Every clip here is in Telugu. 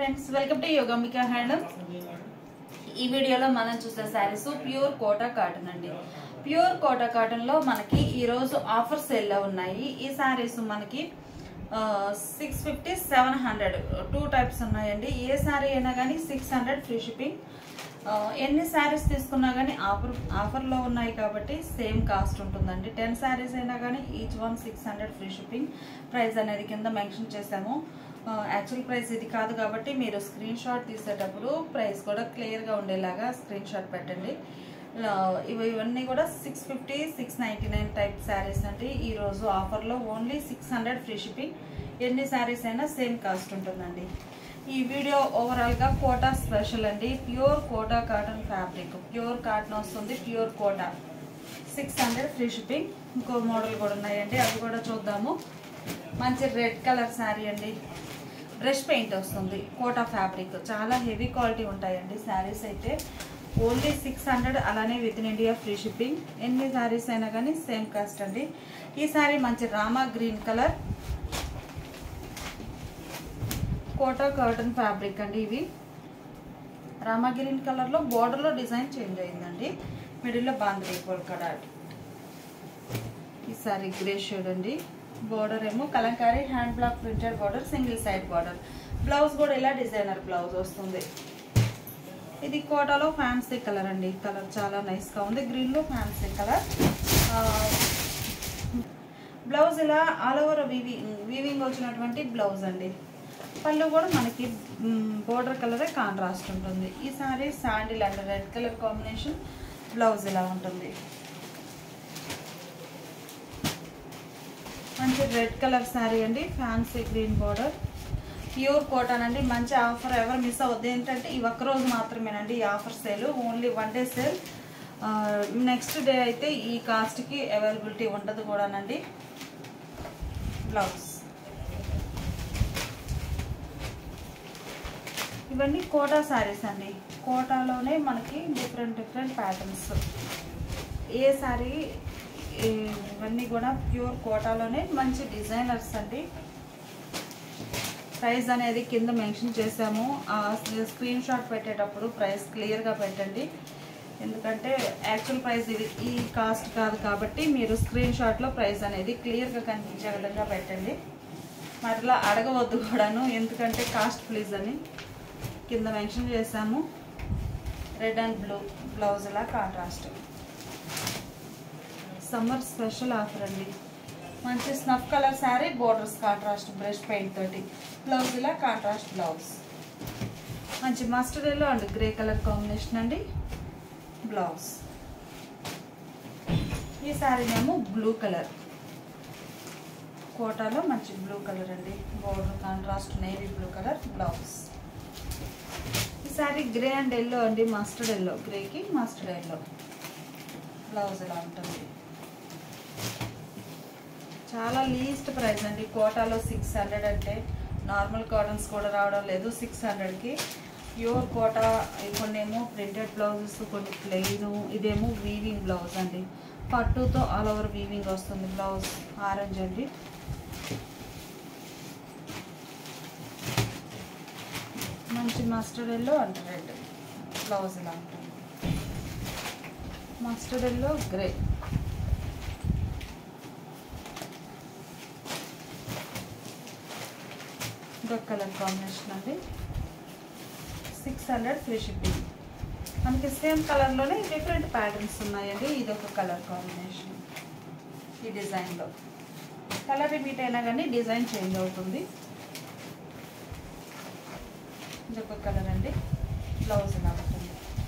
friends welcome to Yogambika hand ఈ వీడియోలో మనం చూసే శారీస్ ప్యూర్ కోటా కాటన్ అండి ప్యూర్ కోటా కాటన్ లో మనకి ఈ రోజు ఆఫర్ సేల్ లో ఉన్నాయి ఈ శారీస్ మనకి six fifty seven hundred two types ఉన్నాయండి ఏ శారీ అయినా కానీ సిక్స్ హండ్రెడ్ ఫ్రీ షిప్పింగ్ ఎన్ని శారీస్ తీసుకున్నా కానీ ఆఫర్ ఆఫర్లో ఉన్నాయి కాబట్టి సేమ్ కాస్ట్ ఉంటుందండి టెన్ శారీస్ అయినా కానీ each one six hundred free shipping price అనేది కింద మెన్షన్ చేసాము యాక్చువల్ ప్రైస్ ఇది కాదు కాబట్టి మీరు స్క్రీన్ షాట్ తీసేటప్పుడు ప్రైస్ కూడా క్లియర్గా ఉండేలాగా స్క్రీన్ షాట్ పెట్టండి ఇవి ఇవన్నీ కూడా six fifty six ninety nine type saris అండి ఈరోజు ఆఫర్లో only six hundred free shipping ఎన్ని శారీస్ అయినా సేమ్ కాస్ట్ ఉంటుందండి ఈ వీడియో ఓవరాల్గా కోటా స్పెషల్ అండి pure Kota cotton fabric pure cotton వస్తుంది pure Kota six hundred free shipping ఇంకో మోడల్ కూడా ఉన్నాయండి అవి కూడా చూద్దాము మంచి రెడ్ కలర్ శారీ అండి బ్రష్ పెయింట్ వస్తుంది కోటా ఫ్యాబ్రిక్ చాలా హెవీ క్వాలిటీ ఉంటాయండి శారీస్ అయితే ఓన్లీ సిక్స్ హండ్రెడ్ అలానే with in India free shipping ఎన్ని శారీస్ అయినా కానీ సేమ్ కాస్ట్ అండి ఈ శారీ మంచి Rama green colour Kota cotton fabric అండి ఇవి రామా గ్రీన్ కలర్లో బోర్డర్లో డిజైన్ చేంజ్ అయిందండి మిడిల్లో బాంద్రీ కోల్కడ ఈ సారీ గ్రే షేడ్ అండి బోర్డర్ ఏమో Kalamkari hand block printed border single side border blouse కూడా ఇలా డిజైనర్ బ్లౌజ్ వస్తుంది ఇది కోటాలో ఫ్యాన్సీ కలర్ అండి కలర్ చాలా నైస్గా ఉంది గ్రీన్లో ఫ్యాన్సీ కలర్ బ్లౌజ్ ఇలా ఆల్ ఓవర్ వీవింగ్ వీవింగ్ వచ్చినటువంటి బ్లౌజ్ అండి పళ్ళు కూడా మనకి బోర్డర్ కలరే కాంట్రాస్ట్ ఉంటుంది ఈ sari sandal and red colour combination blouse ఇలా ఉంటుంది మంచి రెడ్ కలర్ శారీ అండి fancy green border pure cotton అండి మంచి ఆఫర్ ఎవరు మిస్ అవ్వద్దు ఏంటంటే ఈ ఒక్క రోజు మాత్రమేనండి ఈ offer sale only one day sale next day అయితే ఈ కాస్ట్కి అవైలబిలిటీ ఉండదు కూడానండి బ్లౌజ్ ఇవన్నీ కోటా శారీస్ అండి కోటాలోనే మనకి డిఫరెంట్ డిఫరెంట్ ప్యాటర్న్స్ ఏ శారీ ఇవన్నీ కూడా ప్యూర్ కోటాలోనే మంచి డిజైనర్స్ అండి ప్రైస్ అనేది కింద మెన్షన్ చేసాము ఆ స్క్రీన్ షాట్ పెట్టేటప్పుడు ప్రైస్ క్లియర్గా పెట్టండి ఎందుకంటే యాక్చువల్ ప్రైస్ ఇది ఈ కాస్ట్ కాదు కాబట్టి మీరు స్క్రీన్ షాట్లో ప్రైస్ అనేది క్లియర్గా కనిపించే విధంగా పెట్టండి మరలా అడగవద్దు కూడాను ఎందుకంటే కాస్ట్ ప్లీజ్ అని కింద మెన్షన్ చేసాము రెడ్ అండ్ బ్లూ బ్లౌజ్ ఇలా కాంట్రాస్ట్ సమ్మర్ స్పెషల్ ఆఫర్ అండి మంచి snuff colour sari borders contrast brush paint తోటి బ్లౌజ్ ఇలా కాంట్రాస్ట్ బ్లౌజ్ మంచి mustard yellow and grey colour combination అండి బ్లౌజ్ ఈ శారీనేమో బ్లూ కలర్ కోటాలో మంచి బ్లూ కలర్ అండి border contrast navy blue colour blouse ఈ శారీ గ్రే అండ్ ఎల్లో అండి మస్టర్డ్ ఎల్లో గ్రేకి మస్టర్డ్ ఎల్లో బ్లౌజ్ ఇలా ఉంటుంది చాలా లీస్ట్ ప్రైస్ అండి కోటాలో సిక్స్ హండ్రెడ్ అంటే నార్మల్ కాటన్స్ కూడా రావడం లేదు సిక్స్ హండ్రెడ్కి ప్యూర్ కోటా కొన్ని ఏమో ప్రింటెడ్ బ్లౌజెస్ కొన్ని ప్లెయిన్ ఇదేమో వీవింగ్ బ్లౌజ్ అండి పట్టుతో ఆల్ ఓవర్ వీవింగ్ వస్తుంది బ్లౌజ్ ఆరెంజ్ అండి మంచి mustard yellow and red blouse ఇలా ఉంటుంది మస్టర్డ్ ఎల్లో గ్రే ఇంకొక కలర్ కాంబినేషన్ అండి సిక్స్ హండ్రెడ్ ఫ్రీ షిప్పింగ్ మనకి సేమ్ కలర్లోనే డిఫరెంట్ ప్యాటర్న్స్ ఉన్నాయండి ఇది ఒక కలర్ కాంబినేషన్ ఈ డిజైన్లో కలర్ రిపీట్ అయినా కానీ డిజైన్ చేంజ్ అవుతుంది ఇది ఒక కలర్ అండి బ్లౌజ్ ఇలా ఉంటుంది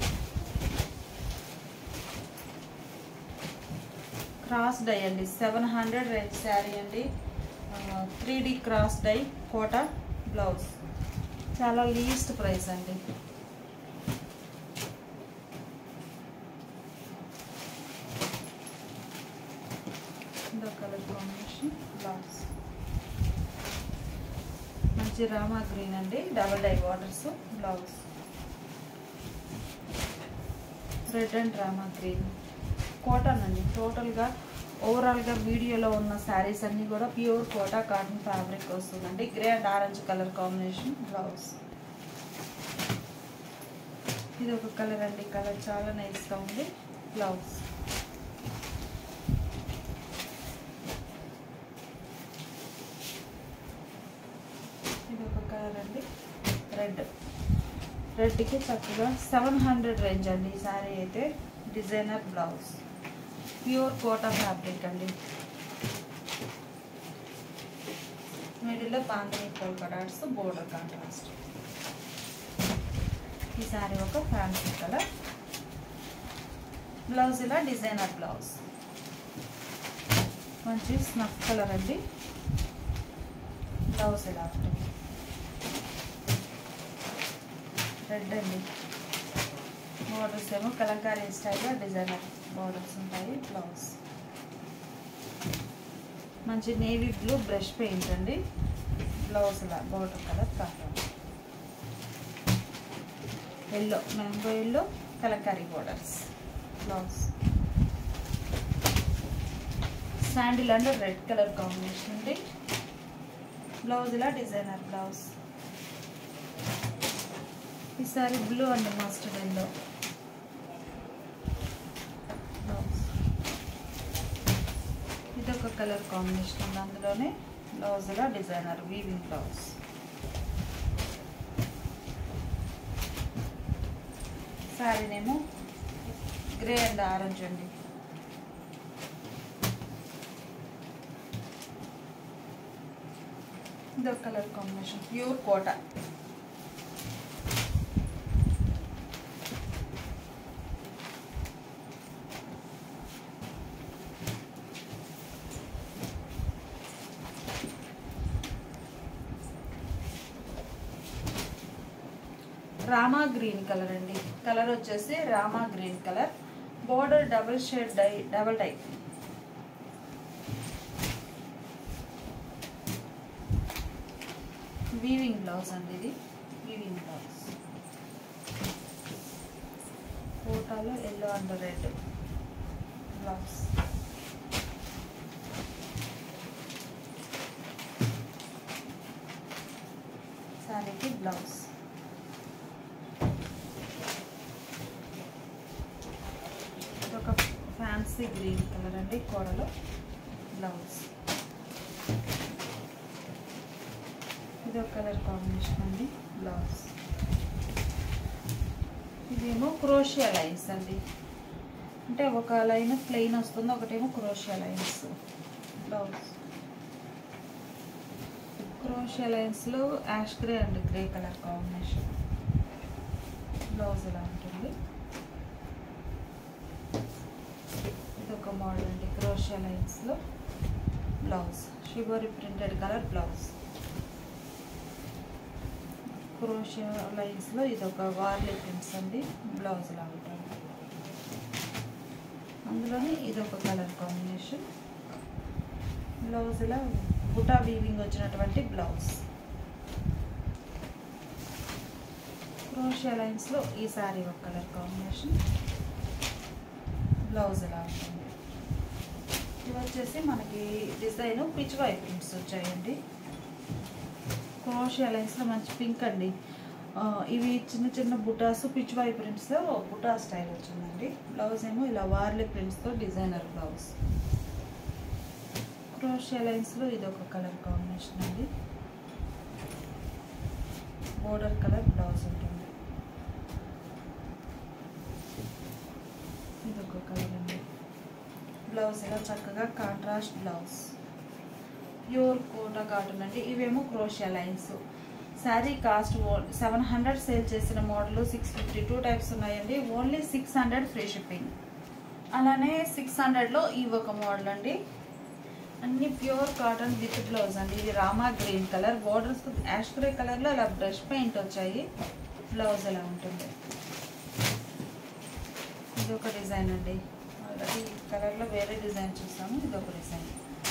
క్రాస్ డై అండి సెవెన్ హండ్రెడ్ రేంజ్ శారీ అండి three D cross dye Kota blouse చాలా లీస్ట్ ప్రైస్ అండి ఇందో కలర్ కాంబినేషన్ బ్లౌజ్ మంచి రామా గ్రీన్ అండి double dye waters blouse red and Rama green cotton అండి టోటల్గా ఓవరాల్గా వీడియోలో ఉన్న శారీస్ అన్నీ కూడా ప్యూర్ కోటా కాటన్ ఫ్యాబ్రిక్ వస్తుందండి grey and orange colour combination blouse ఇది ఒక కలర్ అండి కలర్ చాలా నైస్గా ఉంది బ్లౌజ్ ఇది ఒక కలర్ అండి రెడ్ రెడ్కి చక్కగా సెవెన్ హండ్రెడ్ రేంజ్ అండి ఈ శారీ అయితే designer blouse pure Kota fabric అండి మిడిల్లో bandhani polka dots border contrast ఈ శారీ ఒక ఫ్యాన్సీ కలర్ బ్లౌజ్ ఇలా డిజైనర్ బ్లౌజ్ మంచి స్నఫ్ కలర్ అండి బ్లౌజ్ ఇలా ఉంటుంది రెడ్ అండి బోర్డర్స్ ఏమో కలంకారీ స్టైల్లో డిజైనర్ బోర్డర్స్ ఉంటాయి బ్లౌజ్ మంచి నేవీ బ్లూ బ్రష్ పెయింట్ అండి బ్లౌజ్ ఇలా బోర్డర్ కలర్ కావాలి yellow mango yellow Kalamkari borders blouse sandal and red colour combination అండి బ్లౌజ్ ఇలా డిజైనర్ బ్లౌజ్ ఈసారి బ్లూ అండి మస్టర్డ్ ఎల్లో బ్లౌజ్ ఇది ఒక కలర్ కాంబినేషన్ ఉంది అందులోనే బ్లౌజ్ ఇలా డిజైనర్ వీవింగ్ బ్లౌజ్ శారీనేమో గ్రే అండ్ ఆరెంజ్ అండి ఇది ఒక colour combination pure Kota Rama green colour అండి కలర్ వచ్చేసి Rama green colour border double shade dye double dye weaving blouse అండి ఇది వీవింగ్ బ్లౌజ్ ఫోటోలో ఎల్లో అండ్ రెడ్ బ్లౌజ్ శారీకి బ్లౌజ్ ఇది ఒక ఫ్యాన్సీ గ్రీన్ కలర్ అండి కోడలో బ్లౌజ్ ఇది ఒక కలర్ కాంబినేషన్ అండి బ్లౌజ్ ఇదేమో క్రోషియా లైన్స్ అండి అంటే ఒక లైన్ ప్లెయిన్ వస్తుంది ఒకటేమో క్రోషియా లైన్స్ బ్లౌజ్ క్రోషియా లైన్స్లో ash grey and grey colour combination blouse ఇలా ఉంటుంది ఇది ఒక మోడల్ అండి క్రోషియా లైన్స్లో blouse shibori printed colour blouse crochet లైన్స్లో ఇది ఒక వార్లీ ప్రింట్స్ అండి బ్లౌజ్ లా ఉంటుంది అందులోనే ఇది ఒక కలర్ కాంబినేషన్ బ్లౌజ్ ఇలా బుటా వీవింగ్ వచ్చినటువంటి బ్లౌజ్ క్రోషియా లైన్స్లో ఈ సారీ ఒక కలర్ కాంబినేషన్ బ్లౌజ్ ఇలా ఉంటుంది ఇది వచ్చేసి మనకి డిజైన్ పిచ్ వై ప్రింట్స్ వచ్చాయండి క్రోషియా లైన్స్లో మంచి పింక్ అండి ఆ, ఇవి చిన్న చిన్న బుటాస్ పిచ్ వై ప్రింట్స్లో బుటా స్టైల్ వచ్చిందండి బ్లౌజ్ ఏమో ఇలా వార్లీ ప్రింట్స్తో డిజైనర్ బ్లౌజ్ క్రోషియా లైన్స్లో ఇది ఒక కలర్ కాంబినేషన్ అండి బోర్డర్ కలర్ బ్లౌజ్ ఉంటుంది ఇది ఒక కలర్ అండి బ్లౌజ్ ఇలా చక్కగా contrast blouse pure Kota cotton అండి ఇవేమో crochet lines sari cost seven hundred sale చేసిన model six fifty two types ఉన్నాయండి only six hundred free shipping అలానే సిక్స్ హండ్రెడ్లో ఇవి ఒక మోడల్ అండి అన్ని ప్యూర్ కాటన్ విత్ బ్లౌజ్ అండి ఇది Rama green colour borders ash grey కలర్లో అలా బ్రష్ పెయింట్ వచ్చాయి బ్లౌజ్ ఎలా ఉంటుంది ఇది ఒక డిజైన్ అండి ఆల్రెడీ ఈ కలర్లో వేరే డిజైన్ చూసాము ఇది ఒక డిజైన్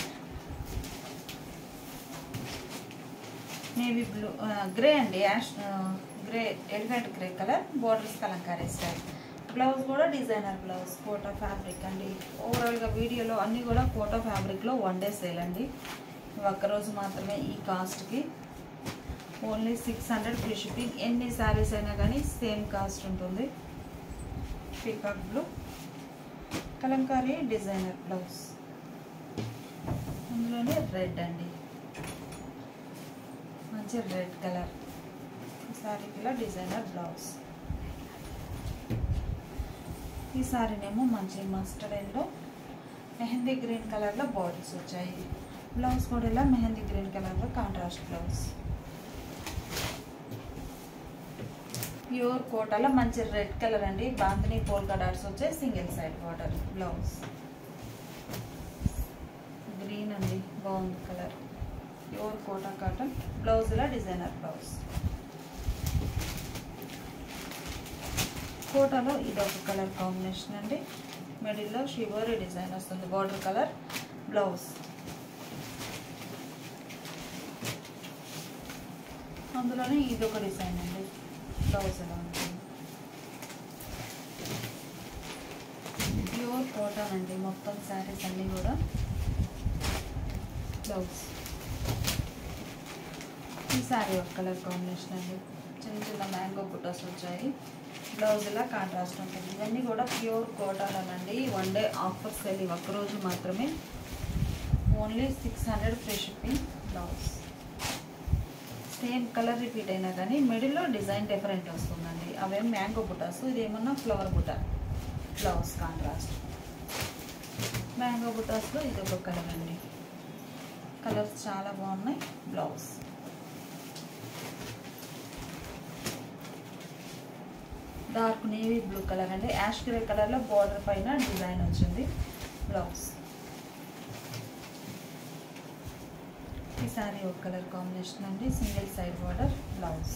నేవీ బ్లూ గ్రే అండి ash grey elephant grey colour borders Kalamkari style blouse కూడా డిజైనర్ బ్లౌజ్ కోటా ఫ్యాబ్రిక్ అండి ఓవరాల్గా వీడియోలో అన్నీ కూడా కోటా ఫ్యాబ్రిక్లో వన్ డే సేల్ అండి ఇవి ఒక్కరోజు మాత్రమే ఈ కాస్ట్కి only six hundred free shipping ఎన్ని శారీస్ అయినా కానీ సేమ్ కాస్ట్ ఉంటుంది peacock blue Kalamkari designer blouse అందులోనే రెడ్ అండి మంచి రెడ్ కలర్ శారీకి ఇలా డిజైనర్ బ్లౌజ్ ఈ శారీనేమో మంచి మస్టర్డ్ ఎల్లో మెహందీ గ్రీన్ కలర్లో బార్డర్స్ వచ్చాయి బ్లౌజ్ కూడా ఇలా మెహందీ గ్రీన్ కలర్లో కాంట్రాస్ట్ బ్లౌజ్ ప్యూర్ కోటాలో మంచి రెడ్ కలర్ అండి బాంతిని పోల్కా డాట్స్ వచ్చాయి single side border blouse green అండి బాగుంది colour pure Kota cotton blouse ఇలా డిజైనర్ బ్లౌజ్ కోటాలో ఇది ఒక కలర్ కాంబినేషన్ అండి మిడిల్లో షివోరీ డిజైన్ వస్తుంది బార్డర్ కలర్ బ్లౌజ్ అందులోనే ఇది ఒక డిజైన్ అండి బ్లౌజ్ ఎలా ఉంటుంది ప్యూర్ కాటన్ అండి మొత్తం శారీస్ అన్నీ కూడా బ్లౌజ్ ఈ శారీ ఒక కలర్ కాంబినేషన్ అండి చిన్న చిన్న మ్యాంగో బుట్టస్ వచ్చాయి బ్లౌజ్ ఇలా కాంట్రాస్ట్ ఉంటుంది ఇవన్నీ కూడా ప్యూర్ కోటాన్ అండి వన్ డే ఆఫర్ సేల్ ఈ ఒక్కరోజు మాత్రమే only six hundred free shipping blouse same colour repeat అయినా కానీ మిడిల్లో డిజైన్ డిఫరెంట్ వస్తుందండి అవేం మ్యాంగో బుటాస్ ఇది ఏమన్నా ఫ్లవర్ బుట్ట బ్లౌజ్ కాంట్రాస్ట్ మ్యాంగో బుటాస్లో ఇది ఒక కలర్ అండి కలర్స్ చాలా బాగున్నాయి blouse dark navy blue colour అండి యాష్ గ్రే కలర్లో బార్డర్ పైన డిజైన్ వచ్చింది బ్లౌజ్ ఈ సారీ ఒక కలర్ కాంబినేషన్ అండి single side border blouse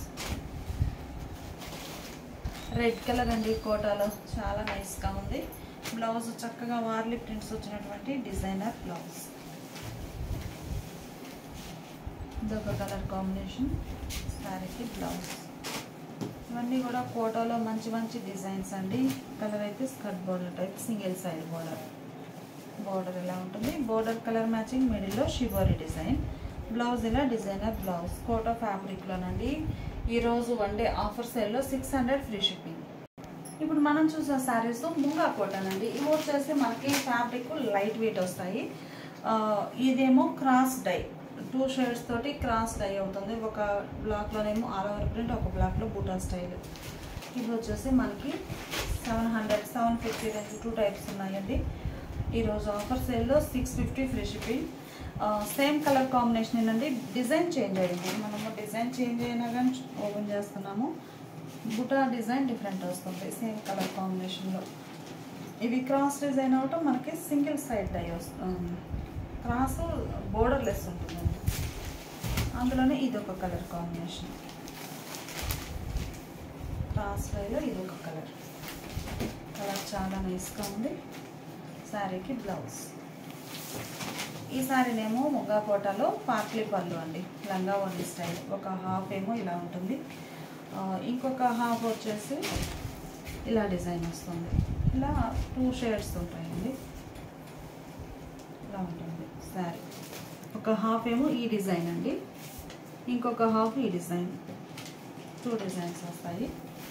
red colour అండి కోటాలో చాలా నైస్గా ఉంది బ్లౌజ్ చక్కగా వార్లీ ప్రింట్స్ వచ్చినటువంటి డిజైనర్ బ్లౌజ్ ఇదొక కలర్ కాంబినేషన్ శారీకి బ్లౌజ్ ఇవన్నీ కూడా కోటాలో మంచి మంచి డిజైన్స్ అండి కలర్ అయితే skirt border type single side border border ఎలా ఉంటుంది బోర్డర్ కలర్ మ్యాచింగ్ మిడిల్లో షివోరీ డిజైన్ బ్లౌజ్ ఇలా డిజైనర్ బ్లౌజ్ కోటా ఫ్యాబ్రిక్లోనండి ఈరోజు వన్ డే ఆఫర్ సేల్లో సిక్స్ హండ్రెడ్ ఫ్రీ షిప్పింగ్ ఇప్పుడు మనం చూసిన శారీస్ ముంగా కోటానండి ఇవి వచ్చేసి మనకి ఫ్యాబ్రిక్ లైట్ వెయిట్ వస్తాయి ఆ, ఇదేమో క్రాస్ డై టూ షేడ్స్ తోటి క్రాస్ డై అవుతుంది ఒక బ్లాక్లోనేమో ఆల్ ఓవర్ ప్రింట్ ఒక బ్లాక్లో బూటా స్టైల్ ఇవి వచ్చేసి మనకి సెవెన్ హండ్రెడ్ సెవెన్ ఫిఫ్టీ రెండు టూ టైప్స్ ఉన్నాయండి ఈరోజు ఆఫర్ సేల్లో six fifty free shipping same colour combination ఏంటండి డిజైన్ చేంజ్ అయింది మనము డిజైన్ చేంజ్ అయినా కానీ ఓపెన్ చేస్తున్నాము బుటా డిజైన్ డిఫరెంట్ వస్తుంది సేమ్ కలర్ కాంబినేషన్లో ఇవి క్రాస్ డిజైన్ అవటం మనకి సింగిల్ సైడ్ డై వస్తుంది క్రాస్ బోర్డర్ లెస్ ఉంటుందండి అందులోనే ఇది ఒక కలర్ కాంబినేషన్ క్రాస్ డైలో ఇది ఒక కలర్ కలర్ చాలా నైస్గా ఉంది శారీకి బ్లౌజ్ ఈ శారీనేమో ముగ్గా కోటలో పాట్లీ పళ్ళు అండి లంగా వండి స్టైల్ ఒక హాఫ్ ఏమో ఇలా ఉంటుంది ఆ, ఇంకొక హాఫ్ వచ్చేసి ఇలా డిజైన్ వస్తుంది ఇలా టూ షేడ్స్ ఉంటాయండి ఇలా ఉంటుంది శారీ ఒక హాఫ్ ఏమో ఈ డిజైన్ అండి ఇంకొక హాఫ్ ఈ డిజైన్ టూ డిజైన్స్ వస్తాయి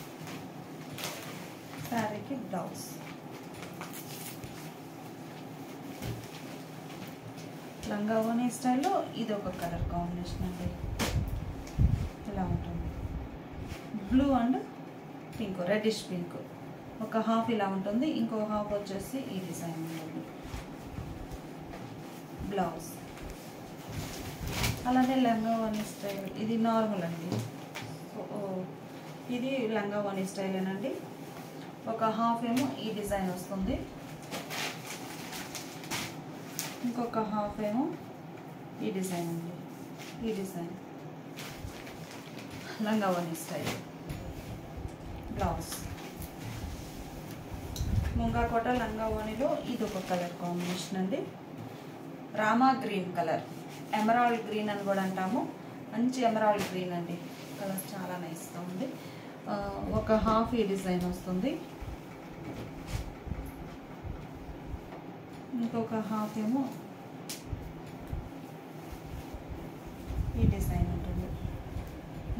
శారీకి బ్లౌజ్ లంగావోని స్టైల్లో ఇది ఒక కలర్ కాంబినేషన్ అండి ఇలా ఉంటుంది blue and pink reddish pink ఒక హాఫ్ ఇలా ఉంటుంది ఇంకో హాఫ్ వచ్చేసి ఈ డిజైన్ ఉంటుంది బ్లౌజ్ అలానే లంగావోని స్టైల్ ఇది నార్మల్ అండి ఓ, ఇది లంగావోని స్టైలేనండి ఒక హాఫ్ ఏమో ఈ డిజైన్ వస్తుంది ఇంకొక హాఫ్ ఏమో ఈ డిజైన్ అండి ఈ డిజైన్ లంగావని స్టైల్ బ్లౌజ్ ముంగా కోట లంగావోనిలో ఇది ఒక కలర్ కాంబినేషన్ అండి Rama green colour emerald green అని కూడా అంటాము మంచి ఎమరాల్డ్ గ్రీన్ అండి కలర్ చాలా నైస్గా ఉంది ఆ, ఒక హాఫ్ ఈ డిజైన్ వస్తుంది ఇంకొక హాఫ్ ఏమో ఈ డిజైన్ ఉంటుంది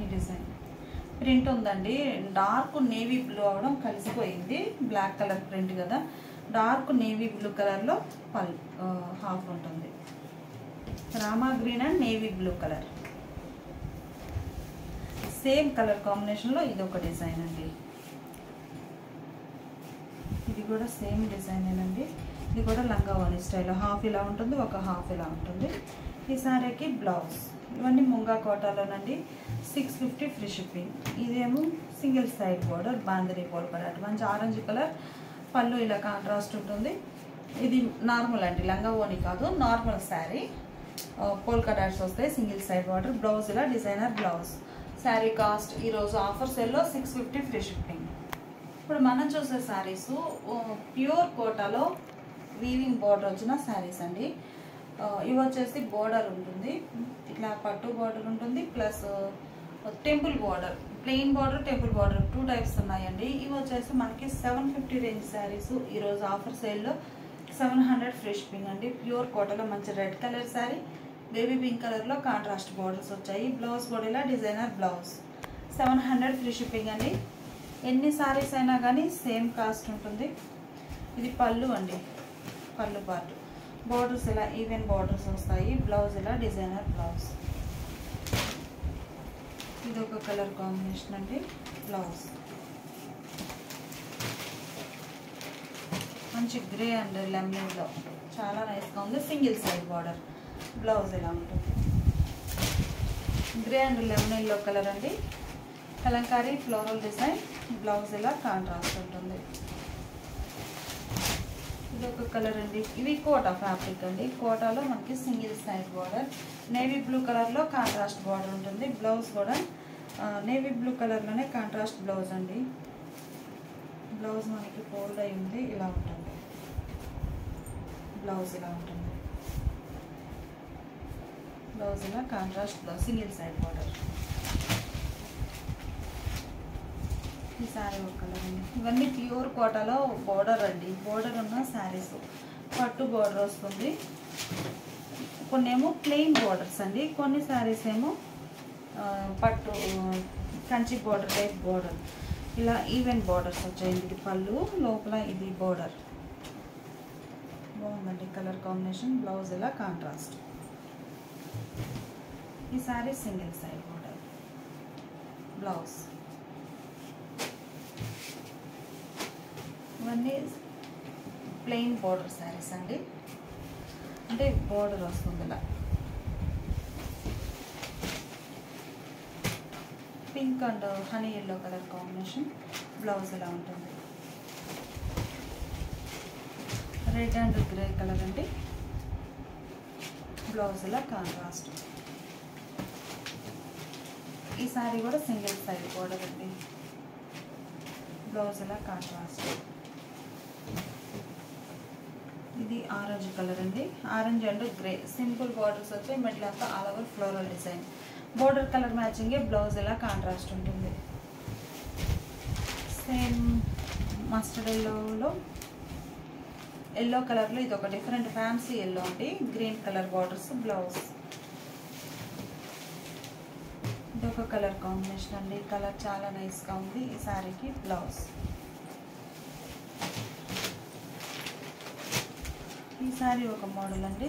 ప్రింట్ ఉందండి డార్క్ నేవీ బ్లూ అవడం కలిసిపోయింది బ్లాక్ కలర్ ప్రింట్ కదా డార్క్ నేవీ బ్లూ కలర్లో పల్ హాఫ్ ఉంటుంది Rama green and navy blue colour same colour కాంబినేషన్లో ఇది ఒక డిజైన్ అండి ఇది కూడా సేమ్ డిజైనేనండి ఇది కూడా లంగా ఓని స్టైల్ హాఫ్ ఇలా ఉంటుంది ఒక హాఫ్ ఇలా ఉంటుంది ఈ సారీకి బ్లౌజ్ ఇవన్నీ ముంగా కోటాలోనండి సిక్స్ ఫిఫ్టీ ఫ్రీ షిప్పింగ్ ఇదేమో సింగిల్ సైడ్ బోర్డర్ బాందరీ బోర్డర్ మంచి ఆరెంజ్ కలర్ పళ్ళు ఇలా కాంట్రాస్ట్ ఉంటుంది ఇది నార్మల్ అండి లంగా ఓని కాదు నార్మల్ శారీ పోల్కా డాట్స్ వస్తాయి సింగిల్ సైడ్ బార్డర్ బ్లౌజ్ ఇలా డిజైనర్ బ్లౌజ్ శారీ కాస్ట్ ఈరోజు ఆఫర్ సెల్లో సిక్స్ ఫిఫ్టీ ఫ్రీ షిప్పింగ్ ఇప్పుడు మనం చూసే శారీస్ ప్యూర్ కోటాలో వీవింగ్ బోర్డర్ వచ్చిన శారీస్ అండి ఆ, ఇవి వచ్చేసి బోర్డర్ ఉంటుంది ఇట్లా పట్టు బోర్డర్ ఉంటుంది plus temple border plain border temple border two types ఉన్నాయండి ఇవి వచ్చేసి మనకి సెవెన్ ఫిఫ్టీ రేంజ్ శారీస్ ఈరోజు ఆఫర్ సేల్లో సెవెన్ హండ్రెడ్ ఫ్రీ షిప్పింగ్ అండి ప్యూర్ కోటలో మంచి red colour sari baby pink కలర్లో కాంట్రాస్ట్ బోర్డర్స్ వచ్చాయి బ్లౌజ్ కూడా ఇలా designer blouse seven hundred free shipping అండి ఎన్ని సారీస్ అయినా కానీ సేమ్ కాస్ట్ ఉంటుంది ఇది పళ్ళు అండి పళ్ళు పార్ట్ బోర్డర్స్ ఇలా ఈవెన్ బోర్డర్స్ వస్తాయి బ్లౌజ్ ఇలా డిజైనర్ బ్లౌజ్ ఇది ఒక కలర్ కాంబినేషన్ అండి బ్లౌజ్ మంచి గ్రే అండ్ లెమన్లో చాలా నైస్గా ఉంది సింగిల్ సైడ్ బార్డర్ బ్లౌజ్ ఇలా ఉంటుంది grey and lemon yellow colour అండి కలంకారీ ఫ్లోరల్ డిజైన్ బ్లౌజ్ ఇలా కాంట్రాస్ట్ ఉంటుంది ఇది ఒక కలర్ అండి ఇవి కోటా ఫ్యాబ్రిక్ అండి కోటాలో మనకి single side border navy blue కలర్లో కాంట్రాస్ట్ బార్డర్ ఉంటుంది బ్లౌజ్ కూడా నేవీ బ్లూ కలర్లోనే కాంట్రాస్ట్ బ్లౌజ్ అండి బ్లౌజ్ మనకి ఫోల్డ్ అయి ఉంది ఇలా ఉంటుంది బ్లౌజ్ ఇలా ఉంటుంది బ్లౌజ్ ఇలా contrast blouse single side border ఈ శారీ ఒక కలర్ అండి ఇవన్నీ ప్యూర్ కోటాలో బోర్డర్ అండి బోర్డర్ ఉన్న శారీస్ పట్టు బోర్డర్ వస్తుంది కొన్ని ఏమో ప్లెయిన్ బోర్డర్స్ అండి కొన్ని శారీస్ ఏమో ఆ, పట్టు కంచి బోర్డర్ టైప్ బోర్డర్ ఇలా ఈవెన్ బోర్డర్స్ వచ్చాయి ఇది పళ్ళు లోపల ఇది బోర్డర్ బాగుందండి కలర్ కాంబినేషన్ బ్లౌజ్ ఇలా కాంట్రాస్ట్ ఈ sari single side border blouse ఇవన్నీ ప్లెయిన్ బోర్డర్ శారీస్ అండి అంటే బోర్డర్ వస్తుంది ఇలా pink and honey yellow colour combination blouse ఇలా ఉంటుంది రెడ్ అండ్ గ్రే కలర్ అండి బ్లౌజ్ ఇలా కాంట్రాస్ట్ ఈ సారీ కూడా సింగిల్ సైడ్ బోర్డర్ అండి బ్లౌజ్ ఇలా కాంట్రాస్ట్ ఇది ఆరెంజ్ కలర్ అండి orange and grey simple borders వచ్చాయి మిడిల్ అంతా all over floral design border colour మ్యాచింగే బ్లౌజ్ ఇలా కాంట్రాస్ట్ ఉంటుంది సేమ్ మస్టర్డ్ ఎల్లోలో ఎల్లో కలర్లో ఇది ఒక డిఫరెంట్ ఫ్యాన్సీ ఎల్లో అండి గ్రీన్ కలర్ బార్డర్స్ బ్లౌజ్ ఇది ఒక కలర్ కాంబినేషన్ అండి కలర్ చాలా నైస్గా ఉంది ఈ శారీకి బ్లౌజ్ ఈ శారీ ఒక మోడల్ అండి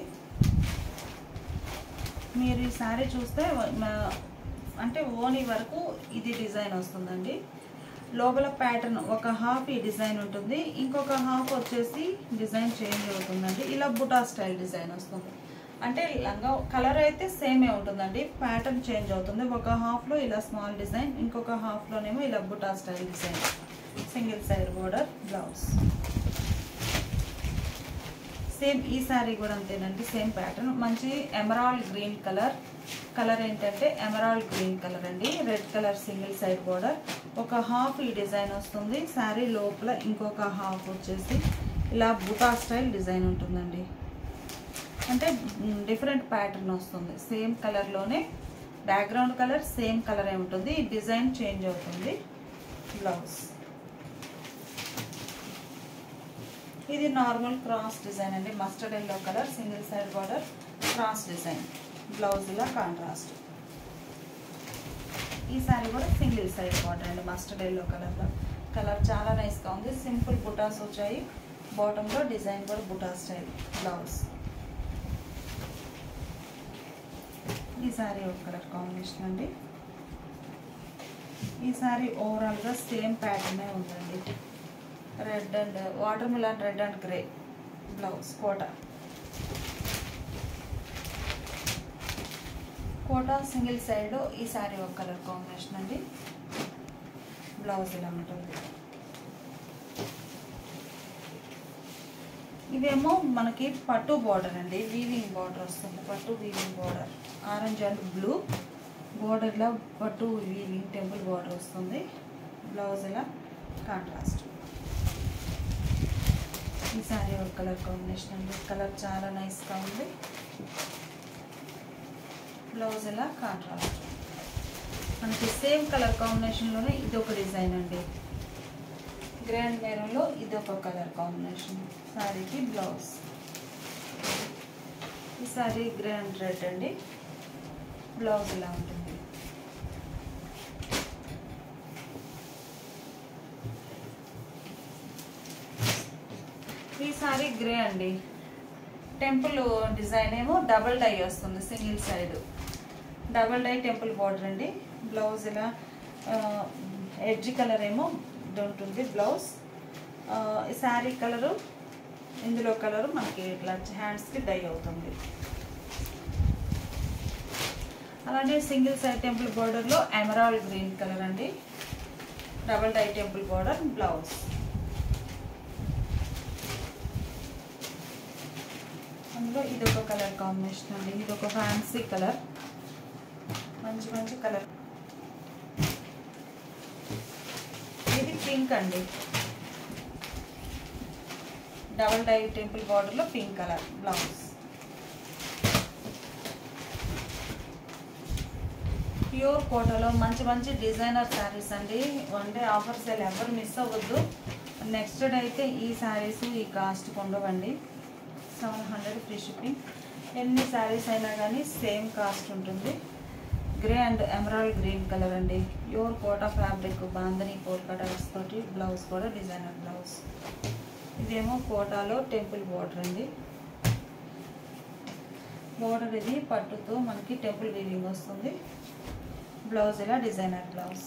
మీరు ఈ శారీ చూస్తే మ- అంటే ఓని వరకు ఇది డిజైన్ వస్తుందండి లోపల ప్యాటర్న్ ఒక హాఫ్ ఈ డిజైన్ ఉంటుంది ఇంకొక హాఫ్ వచ్చేసి డిజైన్ చేంజ్ అవుతుందండి ఇలా బుటా స్టైల్ డిజైన్ వస్తుంది అంటే లంగా కలర్ అయితే సేమే ఉంటుందండి ప్యాటర్న్ చేంజ్ అవుతుంది ఒక హాఫ్లో ఇలా స్మాల్ డిజైన్ ఇంకొక హాఫ్లోనేమో ఇలా buta style design single side border blouse same ఈ శారీ కూడా అంతేనండి సేమ్ ప్యాటర్న్ మంచి ఎమరాల్డ్ గ్రీన్ కలర్ కలర్ ఏంటంటే ఎమరాల్డ్ గ్రీన్ కలర్ అండి red colour single side border ఒక హాఫ్ ఈ డిజైన్ వస్తుంది శారీ లోపల ఇంకొక హాఫ్ వచ్చేసి ఇలా బుటా స్టైల్ డిజైన్ ఉంటుందండి అంటే డిఫరెంట్ ప్యాటర్న్ వస్తుంది సేమ్ కలర్లోనే బ్యాక్గ్రౌండ్ కలర్ సేమ్ కలర్ ఉంటుంది డిజైన్ చేంజ్ అవుతుంది బ్లౌజ్ ఇది నార్మల్ క్రాస్ డిజైన్ అండి mustard yellow colour single side border cross design blouse ఇలా కాంట్రాస్ట్ ఈ సారీ కూడా సింగిల్ సైడ్ బార్డర్ అండి మస్టర్డ్ ఎల్లో కలర్లో కలర్ చాలా నైస్గా ఉంది సింపుల్ బుటాస్ వచ్చాయి బాటంలో డిజైన్ కూడా బుటా స్టైల్ బ్లౌజ్ ఈ సారీ ఒక కలర్ కాంబినేషన్ అండి ఈ సారీ ఓవరాల్గా సేమ్ ప్యాటర్నే ఉందండి red and watermelon red and grey blouse Kota Kota single side ఈ సారీ ఒక కలర్ కాంబినేషన్ అండి బ్లౌజ్ ఇలా ఉంటుంది ఇవేమో మనకి పట్టు బార్డర్ అండి వీవింగ్ బార్డర్ వస్తుంది పట్టు weaving border orange and blue బార్డర్లో పట్టు వీవింగ్ టెంపుల్ బార్డర్ వస్తుంది బ్లౌజ్ ఇలా కాంట్రాస్ట్ ఈ సారీ ఒక కలర్ కాంబినేషన్ అండి కలర్ చాలా నైస్గా ఉంది బ్లౌజ్ ఇలా కాంట్రాస్ట్ మనకి సేమ్ కలర్ కాంబినేషన్లోనే ఇది ఒక డిజైన్ అండి గ్రాండ్ మెరూన్లో ఇది ఒక కలర్ కాంబినేషన్ శారీకి బ్లౌజ్ ఈ సారీ గ్రాండ్ రెడ్ అండి బ్లౌజ్ ఇలా ఉంటుంది ఈ సారీ గ్రే అండి టెంపుల్ డిజైన్ ఏమో డబల్ డై వస్తుంది single side double dye temple border అండి బ్లౌజ్ ఇలా ఎడ్జ్ కలర్ ఏమో ఇది ఉంటుంది బ్లౌజ్ ఆ, ఈ శారీ కలరు ఇందులో కలరు మనకి ఇట్లా హ్యాండ్స్కి డై అవుతుంది అలానే సింగిల్ సైడ్ టెంపుల్ బార్డర్లో ఎమరాల్డ్ గ్రీన్ కలర్ అండి double dye temple border blouse అందులో ఇది ఒక కలర్ కాంబినేషన్ అండి ఇది ఒక ఫ్యాన్సీ కలర్ మంచి మంచి కలర్ ఇది పింక్ అండి డబల్ డై టెంపుల్ బార్డర్లో పింక్ కలర్ బ్లౌజ్ ప్యూర్ కోటలో మంచి మంచి డిజైనర్ శారీస్ అండి వన్ డే ఆఫర్ సేల్ ఎవరు మిస్ అవ్వద్దు నెక్స్ట్ డే అయితే ఈ శారీస్ ఈ కాస్ట్ ఉండవండి సెవెన్ హండ్రెడ్ ఫ్రీ షిప్పింగ్ ఎన్ని శారీస్ అయినా కానీ సేమ్ కాస్ట్ ఉంటుంది grey and emerald green colour అండి pure Kota fabric bandhani polka dots తోటి బ్లౌజ్ కూడా డిజైనర్ బ్లౌజ్ ఇదేమో కోటాలో టెంపుల్ బోర్డర్ అండి బోర్డర్ ఇది పట్టుతో మనకి టెంపుల్ వీవింగ్ వస్తుంది బ్లౌజ్ ఇలా డిజైనర్ బ్లౌజ్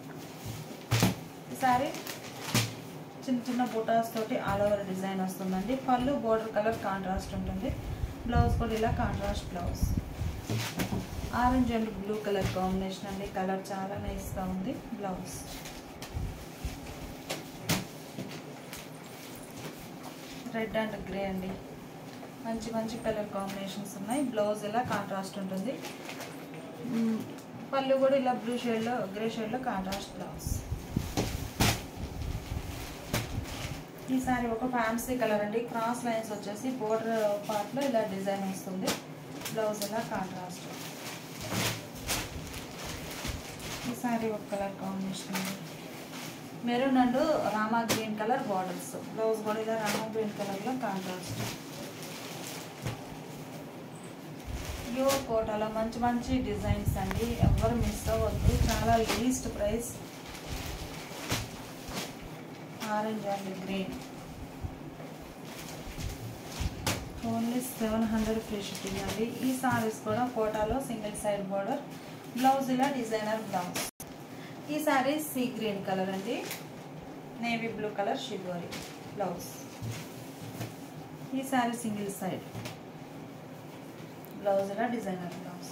ఈసారి చిన్న చిన్న బుటాస్ తోటి ఆల్ ఓవర్ డిజైన్ వస్తుందండి పళ్ళు బోర్డర్ కలర్ కాంట్రాస్ట్ ఉంటుంది బ్లౌజ్ కూడా ఇలా contrast blouse orange and blue colour combination అండి కలర్ చాలా నైస్గా ఉంది బ్లౌజ్ రెడ్ అండ్ గ్రే అండి మంచి మంచి కలర్ కాంబినేషన్స్ ఉన్నాయి బ్లౌజ్ ఇలా కాంట్రాస్ట్ ఉంటుంది మ్, పళ్ళు కూడా ఇలా బ్లూ షేడ్లో గ్రే షేడ్లో కాంట్రాస్ట్ బ్లౌజ్ ఈసారి ఒక ఫ్యాన్సీ కలర్ అండి క్రాస్ లైన్స్ వచ్చేసి బోర్డర్ పార్ట్లో ఇలా డిజైన్ వస్తుంది బ్లౌజ్ ఇలా కాంట్రాస్ట్ ఈసారి ఒక కలర్ కాంబినేషన్ అండి maroon and Rama green colour borders blouse కూడా ఇలా రామా గ్రీన్ కలర్లో కాంట్రాస్ట్ ప్యూర్ కోటాలో మంచి మంచి డిజైన్స్ అండి ఎవరు మిస్ అవ్వద్దు చాలా least price orange and green only seven hundred free shipping అండి ఈ సారీస్ కూడా కోటాలో సింగిల్ సైడ్ బోర్డర్ బ్లౌజ్ ఇలా డిజైనర్ బ్లౌజ్ ఈ సారీ సీ గ్రీన్ కలర్ అండి navy blue colour shibori blouse ఈ సారీ సింగిల్ సైడ్ బ్లౌజ్ ఇలా designer blouse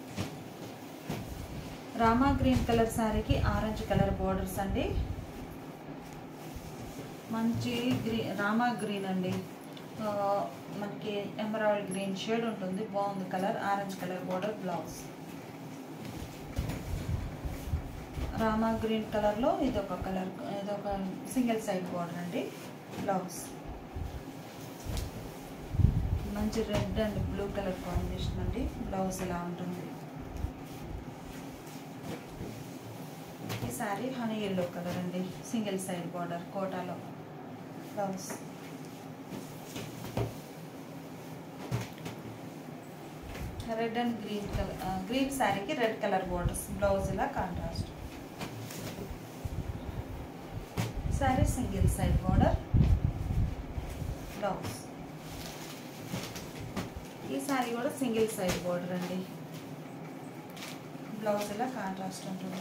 Rama green colour శారీకి ఆరెంజ్ కలర్ బోర్డర్స్ అండి మంచి గ్రీ రామా గ్రీన్ అండి ఆ, మనకి ఎమరాల్డ్ గ్రీన్ షేడ్ ఉంటుంది బాగుంది colour orange colour border blouse Rama green కలర్లో ఇది ఒక కలర్ ఇది ఒక సింగిల్ సైడ్ బోర్డర్ అండి బ్లౌజ్ మంచి red and blue colour combination అండి బ్లౌజ్ ఇలా ఉంటుంది ఈ సారీ హనీ ఎల్లో కలర్ అండి సింగిల్ సైడ్ బార్డర్ కోటాలో blouse red and green colour green శారీకి రెడ్ కలర్ బోర్డర్స్ బ్లౌజ్ ఇలా contrast sari single side border blouse ఈ శారీ కూడా సింగిల్ సైడ్ బోర్డర్ అండి బ్లౌజ్ ఇలా కాంట్రాస్ట్ ఉంటుంది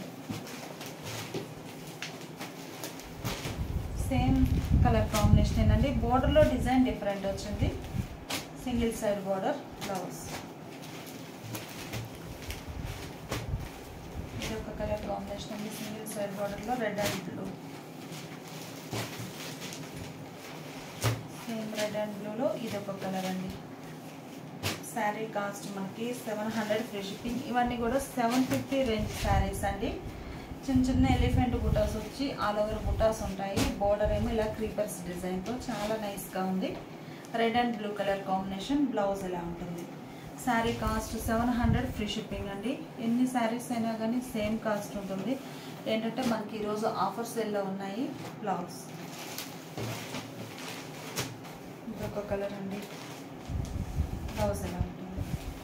సేమ్ కలర్ కాంబినేషన్ ఏంటంటే బోర్డర్లో డిజైన్ డిఫరెంట్ వచ్చింది సింగిల్ సైడ్ బోర్డర్ బ్లౌజ్ ఇది ఒక కలర్ కాంబినేషన్ అండి సింగిల్ సైడ్ బోర్డర్లో red and blue same red and బ్లూలో ఇది ఒక కలర్ అండి శారీ కాస్ట్ మనకి సెవెన్ హండ్రెడ్ ఫ్రీ షిప్పింగ్ ఇవన్నీ కూడా సెవెన్ ఫిఫ్టీ రేంజ్ శారీస్ అండి చిన్న చిన్న ఎలిఫెంట్ బుటాస్ వచ్చి ఆల్ ఓవర్ బుటాస్ ఉంటాయి బోర్డర్ ఏమో ఇలా క్రీపర్స్ డిజైన్తో చాలా నైస్గా ఉంది red and blue colour combination blouse ఇలా ఉంటుంది sari cost seven hundred free shipping అండి ఎన్ని శారీస్ అయినా కానీ సేమ్ కాస్ట్ ఉంటుంది ఏంటంటే మనకి ఈరోజు ఆఫర్ సేల్లో ఉన్నాయి బ్లౌజ్ ఇదొక కలర్ అండి బ్లౌజ్ ఎలా ఉంటుంది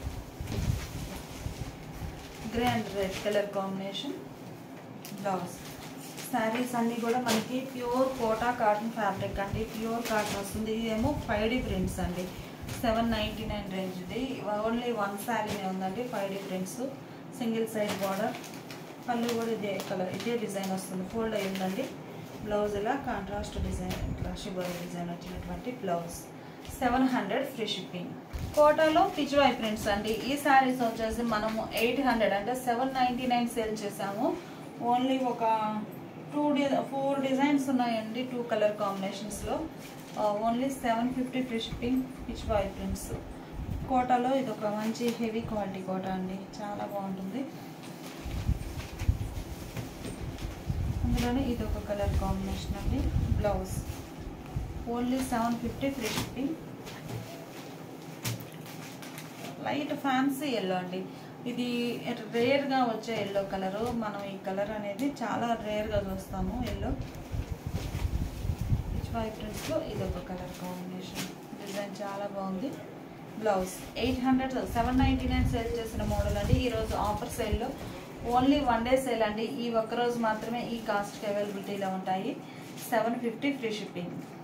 grey and red colour combination blouse saris అన్నీ కూడా మనకి ప్యూర్ కోటా కాటన్ ఫ్యాబ్రిక్ అండి ప్యూర్ కాటన్ వస్తుంది ఇదేమో ఫైవ్ డి ప్రింట్స్ అండి సెవెన్ నైంటీ నైన్ రేంజ్ ఇది ఓన్లీ వన్ శారీనే ఉందండి five D prints single side border పళ్ళు కూడా ఇదే కలర్ ఇదే డిజైన్ వస్తుంది ఫోల్డ్ అయి ఉందండి బ్లౌజ్ ఇలా కాంట్రాస్ట్ డిజైన్ ఇట్లా షిబోరి డిజైన్ వచ్చినటువంటి blouse seven hundred free shipping కోటాలో పిచ్వాయ్ ప్రింట్స్ అండి ఈ శారీస్ వచ్చేసి మనము ఎయిట్ హండ్రెడ్ అంటే సెవెన్ నైంటీ నైన్ సేల్ చేసాము ఓన్లీ ఒక టూ డి ఫోర్ డిజైన్స్ ఉన్నాయండి టూ కలర్ కాంబినేషన్స్లో only seven fifty free shipping pichwai prints కోటాలో ఇది ఒక మంచి హెవీ క్వాలిటీ కోట అండి చాలా బాగుంటుంది అందులోనే ఇది ఒక కలర్ కాంబినేషన్ అండి blouse only seven fifty free shipping light fancy yellow అండి ఇది రేర్గా వచ్చే ఎల్లో కలరు మనం ఈ కలర్ అనేది చాలా రేర్గా చూస్తాము ఎల్లో పిచ్ వై ప్రింట్స్లో ఇది ఒక కలర్ కాంబినేషన్ డిజైన్ చాలా బాగుంది blouse eight hundred seven ninety nine sale చేసిన మోడల్ అండి ఈరోజు ఆఫర్ సేల్లో ఓన్లీ వన్ డే సేల్ అండి ఈ ఒక్క రోజు మాత్రమే ఈ కాస్ట్కి అవైలబిలిటీలో ఉంటాయి సెవెన్ ఫిఫ్టీ ఫ్రీ షిప్పింగ్